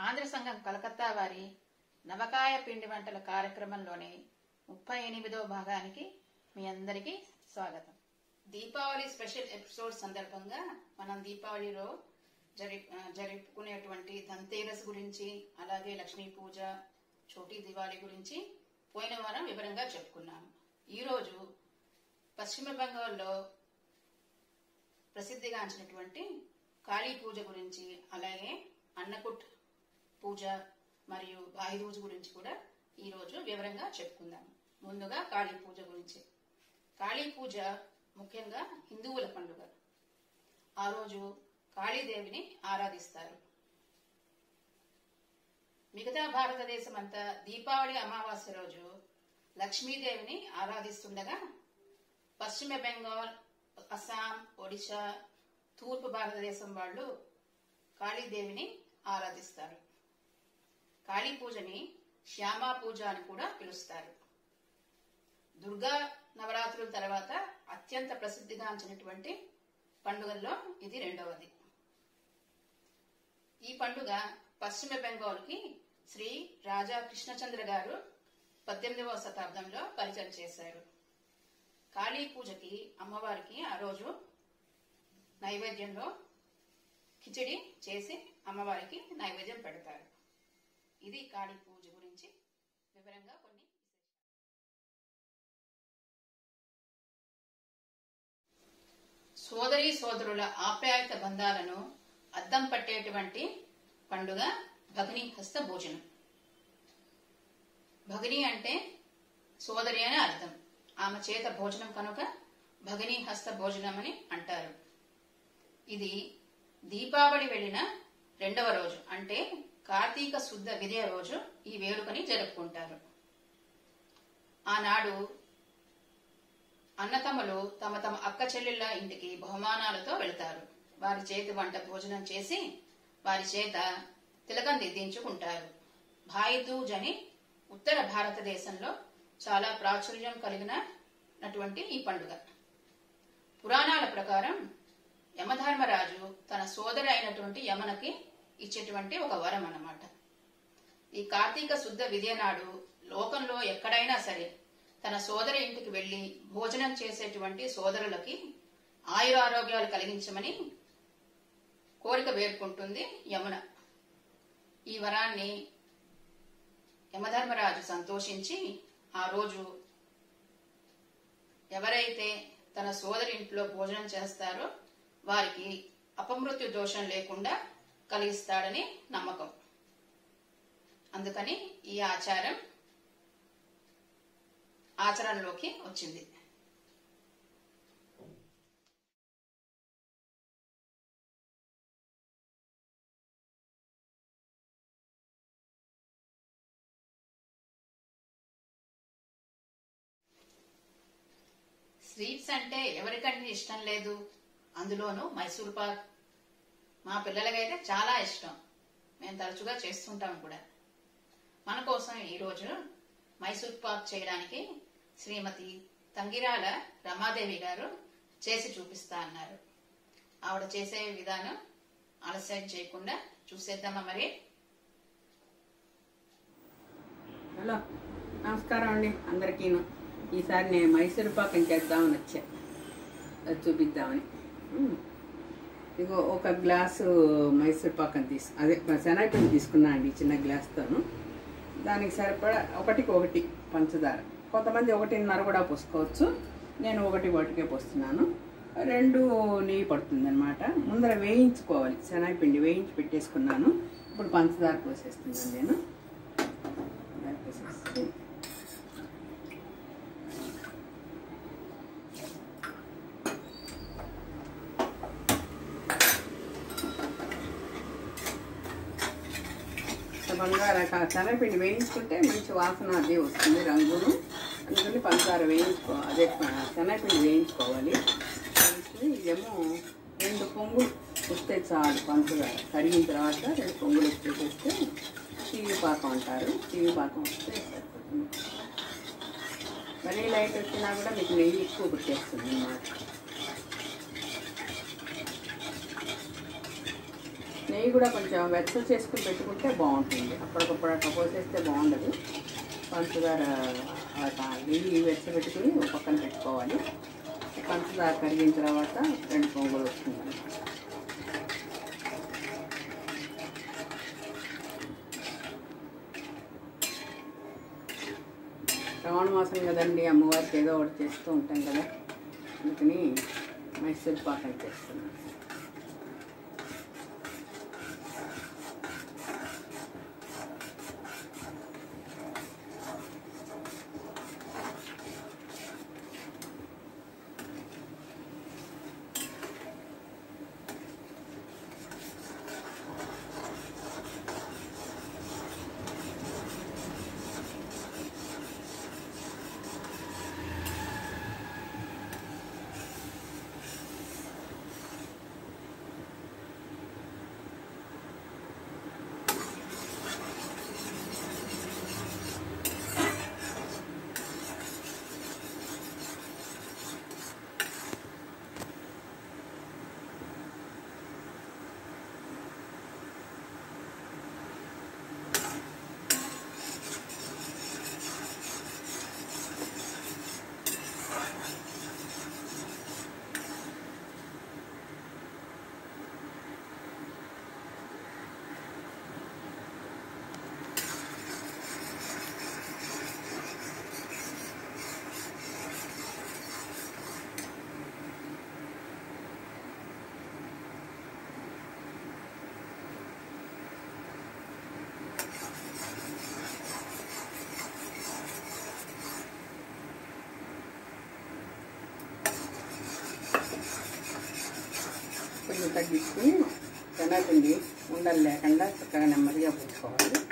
ఆంధ్ర సంఘం కలకత్తా వారి నవకాయ పిండి వంటల కార్యక్రమంలోని ముప్పై ఎనిమిదో భాగానికి మీ అందరికీ స్వాగతం దీపావళి స్పెషల్ ఎపిసోడ్ సందర్భంగా మనం దీపావళిలో జరి ఆ, జరుపుకునేటువంటి ధన్తేరస్ గురించి అలాగే లక్ష్మీ పూజ చోటీ దివాళి గురించి పోయిన వారం వివరంగా చెప్పుకున్నాం ఈరోజు పశ్చిమ బెంగాల్లో ప్రసిద్ధిగాంచినటువంటి కాళీ పూజ గురించి అలాగే అన్నకుట్ పూజ మరియు భాయిదూజ్ గురించి కూడా ఈరోజు వివరంగా చెప్పుకుందాం ముందుగా కాళీ పూజ గురించి కాళీ పూజ ముఖ్యంగా హిందువుల పండుగ ఆ రోజు కాళీదేవిని ఆరాధిస్తారు మిగతా భారతదేశం అంతా దీపావళి అమావాస్య రోజు లక్ష్మీదేవిని ఆరాధిస్తుండగా పశ్చిమ బెంగాల్ అస్సాం ఒడిశా తూర్పు భారతదేశం వాళ్ళు కాళీదేవిని ఆరాధిస్తారు కాళీ పూజని శ్యామా పూజ అని కూడా పిలుస్తారు దుర్గా నవరాత్రుల తర్వాత అత్యంత ప్రసిద్ధిగాంచినటువంటి పండుగల్లో ఇది రెండవది ఈ పండుగ పశ్చిమ బెంగాల్కి శ్రీ రాజా కృష్ణచంద్ర గారు పద్దెనిమిదవ శతాబ్దంలో పరిచయం చేశారు కాళీ పూజకి అమ్మవారికి ఆ రోజు నైవేద్యంలో కిచిడి చేసి అమ్మవారికి నైవేద్యం పెడతారు ఇది కాళీ పూజ గురించి వివరంగా కొన్ని సోదరి సోదరుల ఆప్యాయత బంధాలను అద్దం పట్టేటువంటి పండుగ భగిని హస్త భోజనం భగిని అంటే సోదరి అని అర్థం ఆమె చేత భోజనం కనుక భగిని హస్త భోజనం అని అంటారు ఇది దీపావళి వెళ్ళిన రెండవ రోజు అంటే కార్తీక శుద్ధ విజయ రోజు ఈ వేడుకని జరుపుకుంటారు ఆనాడు అన్నతమ్ములు తమ తమ అక్క చెల్లెళ్ళ ఇంటికి బహుమానాలతో వెళ్తారు వారి చేతి వంట భోజనం చేసి వారి చేత తిలకం దిద్దించుకుంటారు భాయిదూజ్ అని ఉత్తర భారతదేశంలో చాలా ప్రాచుర్యం కలిగినటువంటి ఈ పండుగ పురాణాల ప్రకారం యమధర్మరాజు తన సోదరి అయినటువంటి యమనకి ఇచ్చేటువంటి ఒక వరం అన్నమాట ఈ కార్తీక శుద్ధ విద్య నాడు లోకంలో ఎక్కడైనా సరే తన సోదరి ఇంటికి వెళ్లి భోజనం చేసేటువంటి సోదరులకి ఆయురారోగ్యాలు కలిగించమని కోరిక వేడుకుంటుంది యమున ఈ వరాన్ని యమధర్మరాజు సంతోషించి ఆ రోజు ఎవరైతే తన సోదరి ఇంట్లో భోజనం చేస్తారో వారికి అపమృత్యు దోషం లేకుండా కలిగిస్తాడని నమ్మకం అందుకని ఈ ఆచారం ఆచరణలోకి వచ్చింది స్వీట్స్ అంటే ఎవరికంటే ఇష్టం లేదు అందులోనూ మైసూర్ పాక్ మా పిల్లలకైతే చాలా ఇష్టం మేము తరచుగా చేస్తుంటాం కూడా మన కోసం ఈరోజు మైసూర్ పాక్ చేయడానికి శ్రీమతి తంగిరాల రమాదేవి గారు చేసి చూపిస్తా అన్నారు ఆవిడ చేసే విధానం ఆలస్యం చేయకుండా చూసేద్దామా మరి హలో నమస్కారం అండి అందరికీను ఈసారి నేను మైసూర్ పాకం చేద్దామని వచ్చా అది చూపిద్దామని ఉమ్. ఇగో ఒక గ్లాసు మైసూర్ పాకం తీసు అదే శనగపిండి తీసుకున్నా అండి చిన్న గ్లాస్తోను దానికి సరిపడా ఒకటికి ఒకటి పంచదార కొంతమంది ఒకటిన్నర కూడా పోసుకోవచ్చు నేను ఒకటి ఒకటికే పోస్తున్నాను రెండు నెయ్యి పడుతుంది అనమాట ముందర వేయించుకోవాలి శనగపిండి వేయించి పెట్టేసుకున్నాను ఇప్పుడు పంచదార పోసేస్తున్నాను నేను పంచదార పోసేసి బంగార శనగపిండి వేయించుకుంటే మంచి వాసన అదే వస్తుంది రంగును అందుకని పంచదార వేయించుకో అదే శనగపిండి వేయించుకోవాలి వేయించుకుని ఇదేమో రెండు పొంగులు వస్తే చాలు పంచదార కరిగిన తర్వాత రెండు పొంగులు వచ్చేసేస్తే టీవీ పాకం అంటారు టీవీ పాకం వస్తే సరిపోతుంది మరీ లైట్ వచ్చినా కూడా మీకు నెయ్యి ఎక్కువ పుట్టేస్తుంది అన్నమాట నెయ్యి కూడా కొంచెం వెచ్చలు చేసుకుని పెట్టుకుంటే బాగుంటుంది అప్పటికప్పుడు అట్లా పోసేస్తే బాగుండదు పంచదార ఆ నెయ్యి వెచ్చ పెట్టుకుని ఒక పక్కన పెట్టుకోవాలి పంచదార కరిగిన తర్వాత రెండు పొంగులు వస్తుంది శ్రావణ మాసం కదండి అమ్మవారికి ఏదో ఒకటి చేస్తూ ఉంటాం కదా అందుకని మైసూర్ పాకం చేస్తున్నాను కొంచెం తగ్గించుకుని శనగపిండి ఉండలు లేకుండా చక్కగా నెమ్మదిగా పుచ్చుకోవాలి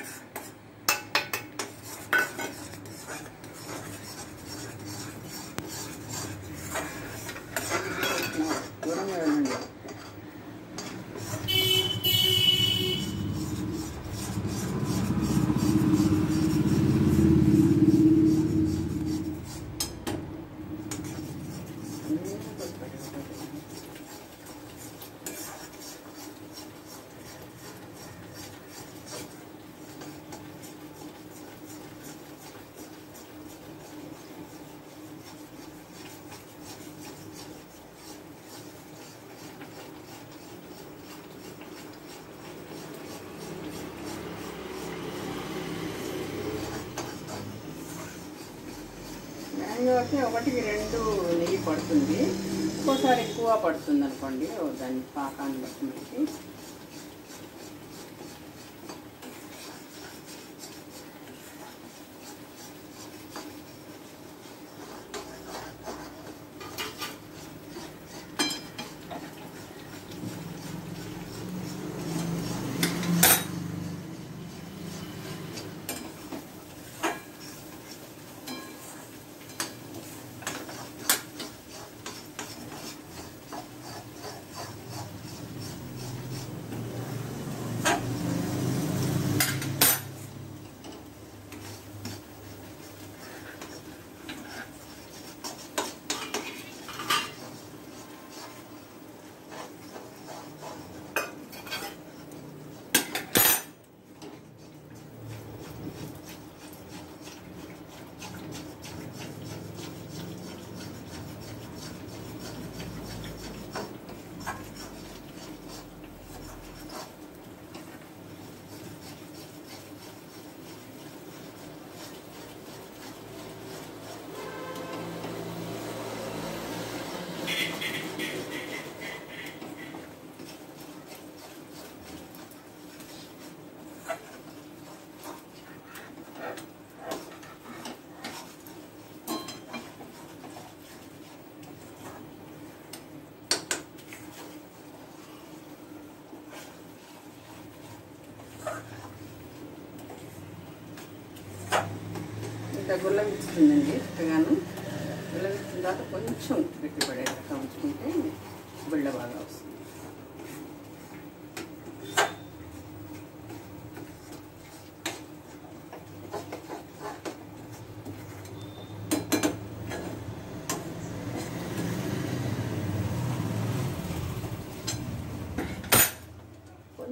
దూరంగా వెళ్ళండి మ్యాంగో అయితే ఒకటికి రెండు నెయ్యి పడుతుంది ఒక్కోసారి ఎక్కువ పడుతుంది అనుకోండి ఓ దాని పాకాన్ని బట్టి మనకి ఇంత గుల్లవిస్తుందండి చక్కగాను గుల్లవిచ్చిన తర్వాత కొంచెం గట్టి పడేటట్టు ఉంచుకుంటే బిళ్ళ బాగా వస్తుంది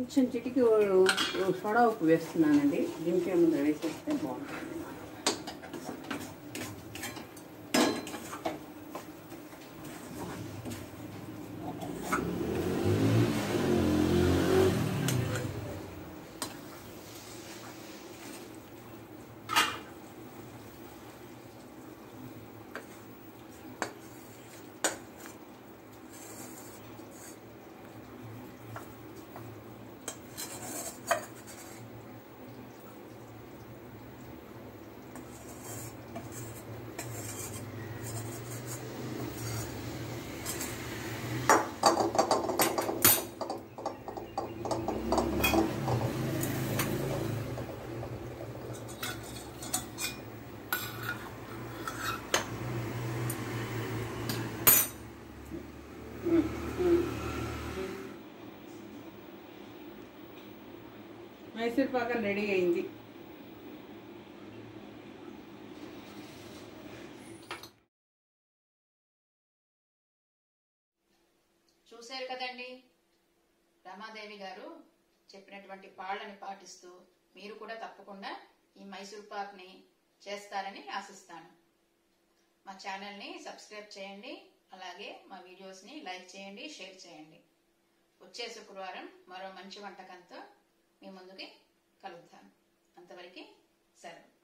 కొంచెం చిటికి సోడా ఉప్పు వేస్తున్నానండి దింపే ముందు వేసేస్తే బాగుంటుంది మైసూర్ పాకం రెడీ అయింది చూశారు కదండి రమాదేవి గారు చెప్పినటువంటి పాళ్ళని పాటిస్తూ మీరు కూడా తప్పకుండా ఈ మైసూర్ పాక్ని చేస్తారని ఆశిస్తాను మా ఛానల్ని సబ్స్క్రైబ్ చేయండి అలాగే మా వీడియోస్ని లైక్ చేయండి షేర్ చేయండి వచ్చే శుక్రవారం మరో మంచి వంటకంతో మీ ముందుకి కలుగుతాను అంతవరకు సెలవు